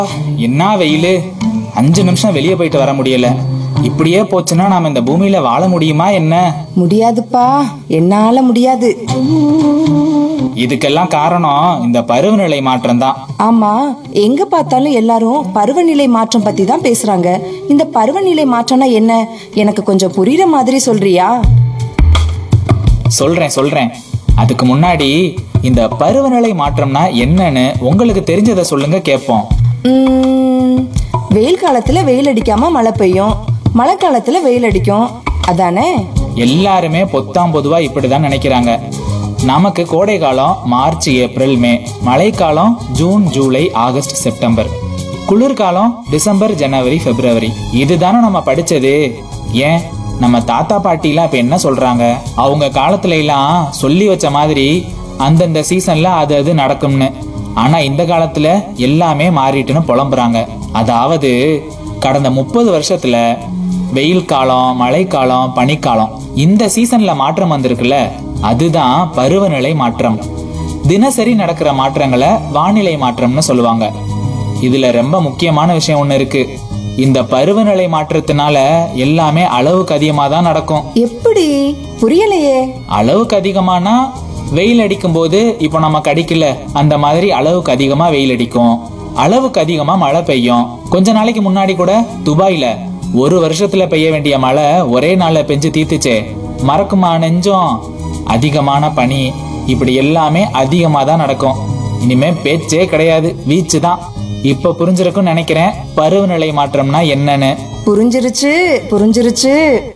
என்ன வெயிலு அஞ்சு நிமிஷம் வெளியே போயிட்டு வர முடியல இப்படியே போச்சுன்னா நாம இந்த பூமியில வாழ முடியுமா என்ன முடியாதுப்பா என்னால முடியாது இதுக்கெல்லாம் காரணம் இந்த பருவநிலை மாற்றம் தான் ஆமா எங்க பார்த்தாலும் எல்லாரும் பருவநிலை மாற்றம் பத்தி தான் பேசுறாங்க இந்த பருவநிலை மாற்றம்னா என்ன எனக்கு கொஞ்சம் புரியுற மாதிரி சொல்றியா சொல்றேன் சொல்றேன் அதுக்கு முன்னாடி இந்த பருவநிலை மாற்றம்னா என்னன்னு உங்களுக்கு தெரிஞ்சதை சொல்லுங்க கேட்போம் உம், வெயில் காலத்துல வெயில் அடிக்காம மழை பெய்யும் மழை காலத்துல வெயில் அடிக்கும் அதானே எல்லாருமே பொத்தாம் பொதுவா இப்படிதான் நினைக்கிறாங்க நமக்கு கோடை காலம் மார்ச் ஏப்ரல் மே மழைக்காலம் ஜூன் ஜூலை ஆகஸ்ட் செப்டம்பர் குளிர்காலம் டிசம்பர் ஜனவரி பிப்ரவரி இதுதானே நம்ம படிச்சது ஏன் நம்ம தாத்தா பாட்டிலாம் இப்ப என்ன சொல்றாங்க அவங்க காலத்துல எல்லாம் சொல்லி வச்ச மாதிரி அந்தந்த சீசன்ல அது அது நடக்கும்னு ஆனா இந்த காலத்துல எல்லாமே மாறிட்டுன்னு புலம்புறாங்க அதாவது கடந்த முப்பது வருஷத்துல வெயில் காலம் மழைக்காலம் பனிக்காலம் இந்த சீசன்ல மாற்றம் வந்திருக்குல்ல அதுதான் பருவநிலை மாற்றம் தினசரி நடக்கிற மாற்றங்களை வானிலை மாற்றம்னு சொல்லுவாங்க இதுல ரொம்ப முக்கியமான விஷயம் ஒண்ணு இருக்கு இந்த பருவநிலை மாற்றத்தினால எல்லாமே அளவுக்கு அதிகமா தான் நடக்கும் எப்படி புரியலையே அளவுக்கு அதிகமானா வெயில் அடிக்கும் போது இப்போ நமக்கு அடிக்கல அந்த மாதிரி அளவுக்கு அதிகமா வெயில் அடிக்கும் அளவுக்கு அதிகமா மழை பெய்யும் கொஞ்ச நாளைக்கு முன்னாடி கூட துபாயில ஒரு வருஷத்துல பெய்ய வேண்டிய மழை ஒரே நாள்ல பெஞ்சு தீர்த்துச்சே மறக்குமா நெஞ்சம் அதிகமான பனி இப்படி எல்லாமே அதிகமா தான் நடக்கும் இனிமே பேச்சே கிடையாது வீச்சு தான் இப்ப புரிஞ்சிருக்கும்னு நினைக்கிறேன் பருவநிலை மாற்றம்னா என்னன்னு புரிஞ்சிருச்சு புரிஞ்சிருச்சு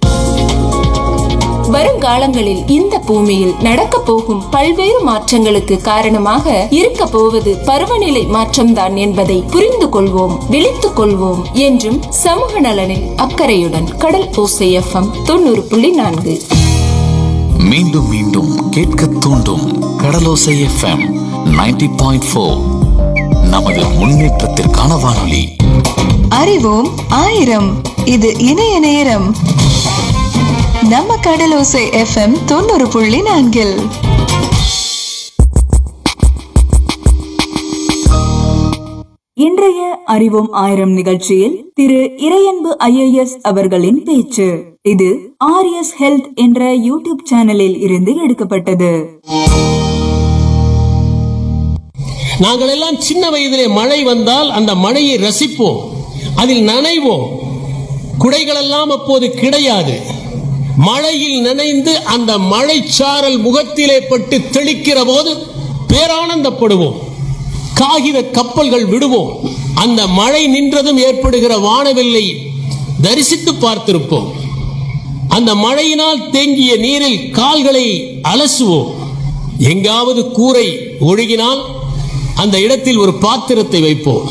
வருங்காலங்களில் இந்த பூமியில் நடக்க போகும் பல்வேறு மாற்றங்களுக்கு காரணமாக இருக்க போவது பருவநிலை மாற்றம்தான் என்பதை புரிந்து கொள்வோம் விழித்துக் கொள்வோம் என்றும் சமூக நலனில் அக்கறையுடன் கடல் ஓசை எஃப்எம் தொண்ணூறு புள்ளி நான்கு மீண்டும் மீண்டும் கேட்க தூண்டும் கடலோசை எஃப்எம் 90.4 பாயிண்ட் ஃபோர் நமது முன்னேற்றத்திற்கான வானொலி அறிவோம் ஆயிரம் இது இணைய நேரம் நம்ம கடலோசை எஃப்எம் தொண்ணூறு புள்ளி நான்கில் இன்றைய அறிவோம் ஆயிரம் நிகழ்ச்சியில் திரு இறையன்பு ஐஏஎஸ் அவர்களின் பேச்சு இது ஆர்எஸ் ஹெல்த் என்ற யூடியூப் சேனலில் இருந்து எடுக்கப்பட்டது நாங்கள் எல்லாம் சின்ன வயதிலே மழை வந்தால் அந்த மழையை ரசிப்போம் அதில் நனைவோம் குடைகளெல்லாம் அப்போது கிடையாது மழையில் நனைந்து அந்த மழைச்சாரல் முகத்திலே பட்டு தெளிக்கிற போது பேரானந்தப்படுவோம் காகித கப்பல்கள் விடுவோம் அந்த மழை நின்றதும் ஏற்படுகிற வானவில்லை தரிசித்து பார்த்திருப்போம் அந்த மழையினால் தேங்கிய நீரில் கால்களை அலசுவோம் எங்காவது கூரை ஒழுகினால் அந்த இடத்தில் ஒரு பாத்திரத்தை வைப்போம்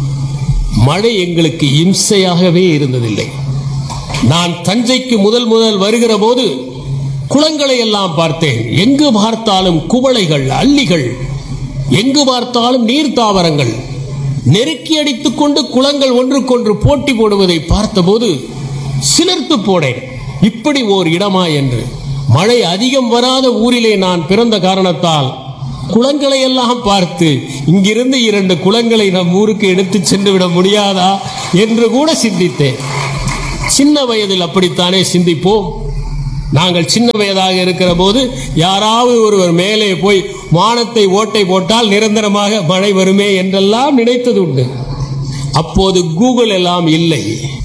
மழை எங்களுக்கு இம்சையாகவே இருந்ததில்லை நான் தஞ்சைக்கு முதல் முதல் வருகிற போது குளங்களை எல்லாம் பார்த்தேன் எங்கு பார்த்தாலும் குவளைகள் அள்ளிகள் எங்கு பார்த்தாலும் நீர் தாவரங்கள் நெருக்கி அடித்துக் கொண்டு குளங்கள் ஒன்றுக்கொன்று போட்டி போடுவதை பார்த்தபோது சிலிர்த்து போனேன் இப்படி ஓர் இடமா என்று மழை அதிகம் வராத ஊரிலே நான் பிறந்த காரணத்தால் குளங்களை எல்லாம் பார்த்து இங்கிருந்து இரண்டு குளங்களை நம் ஊருக்கு எடுத்து சென்று விட முடியாதா என்று கூட சிந்தித்தேன் சின்ன வயதில் அப்படித்தானே சிந்திப்போம் நாங்கள் சின்ன வயதாக இருக்கிற போது யாராவது ஒருவர் மேலே போய் வானத்தை ஓட்டை போட்டால் நிரந்தரமாக மழை வருமே என்றெல்லாம் நினைத்தது உண்டு அப்போது கூகுள் எல்லாம் இல்லை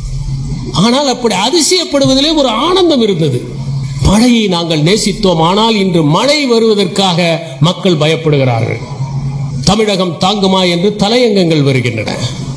ஆனால் அப்படி அதிசயப்படுவதிலே ஒரு ஆனந்தம் இருந்தது மழையை நாங்கள் நேசித்தோம் ஆனால் இன்று மழை வருவதற்காக மக்கள் பயப்படுகிறார்கள் தமிழகம் தாங்குமா என்று தலையங்கங்கள் வருகின்றன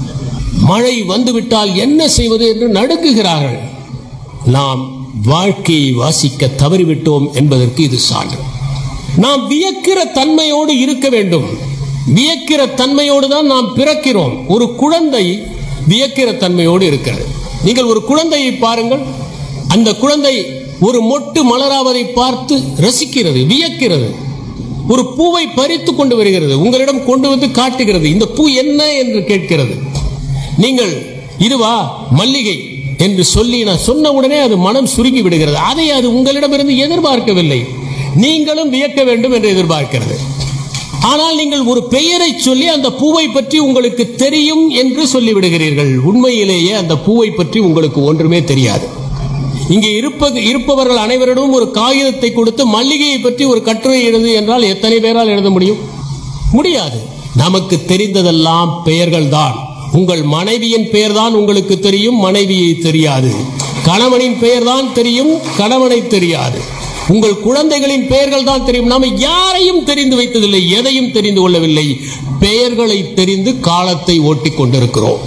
மழை வந்துவிட்டால் என்ன செய்வது என்று நடுங்குகிறார்கள் நாம் வாழ்க்கையை வாசிக்க தவறிவிட்டோம் என்பதற்கு இது சான்று நாம் வியக்கிற தன்மையோடு இருக்க வேண்டும் வியக்கிற தன்மையோடு தான் நாம் பிறக்கிறோம் ஒரு குழந்தை வியக்கிற தன்மையோடு இருக்கிறது நீங்கள் ஒரு குழந்தையை பாருங்கள் அந்த குழந்தை ஒரு மொட்டு மலராவதை பார்த்து ரசிக்கிறது வியக்கிறது ஒரு பூவை பறித்து கொண்டு வருகிறது உங்களிடம் கொண்டு வந்து காட்டுகிறது இந்த பூ என்ன என்று கேட்கிறது நீங்கள் இதுவா மல்லிகை என்று சொல்லி நான் சொன்ன உடனே அது மனம் சுருங்கி விடுகிறது அதை அது உங்களிடமிருந்து எதிர்பார்க்கவில்லை நீங்களும் வியக்க வேண்டும் என்று எதிர்பார்க்கிறது ஆனால் நீங்கள் ஒரு பெயரை சொல்லி அந்த பூவை பற்றி உங்களுக்கு தெரியும் என்று சொல்லிவிடுகிறீர்கள் உண்மையிலேயே அந்த பூவை பற்றி உங்களுக்கு ஒன்றுமே தெரியாது இங்கே இருப்பது இருப்பவர்கள் அனைவரிடமும் ஒரு காகிதத்தை கொடுத்து மல்லிகையை பற்றி ஒரு கட்டுரை எழுது என்றால் எத்தனை பேரால் எழுத முடியும் முடியாது நமக்கு தெரிந்ததெல்லாம் பெயர்கள் தான் உங்கள் மனைவியின் பெயர் தான் உங்களுக்கு தெரியும் மனைவியை தெரியாது கணவனின் பெயர் தான் தெரியும் கணவனை தெரியாது உங்கள் குழந்தைகளின் பெயர்கள் தான் தெரியும் நாம யாரையும் தெரிந்து வைத்ததில்லை எதையும் தெரிந்து கொள்ளவில்லை பெயர்களை தெரிந்து காலத்தை ஓட்டிக் கொண்டிருக்கிறோம்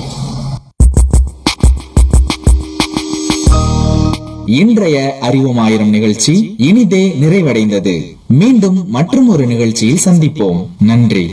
இன்றைய அறிவோம் ஆயிரம் நிகழ்ச்சி இனிதே நிறைவடைந்தது மீண்டும் மற்றும் ஒரு நிகழ்ச்சியில் சந்திப்போம் நன்றி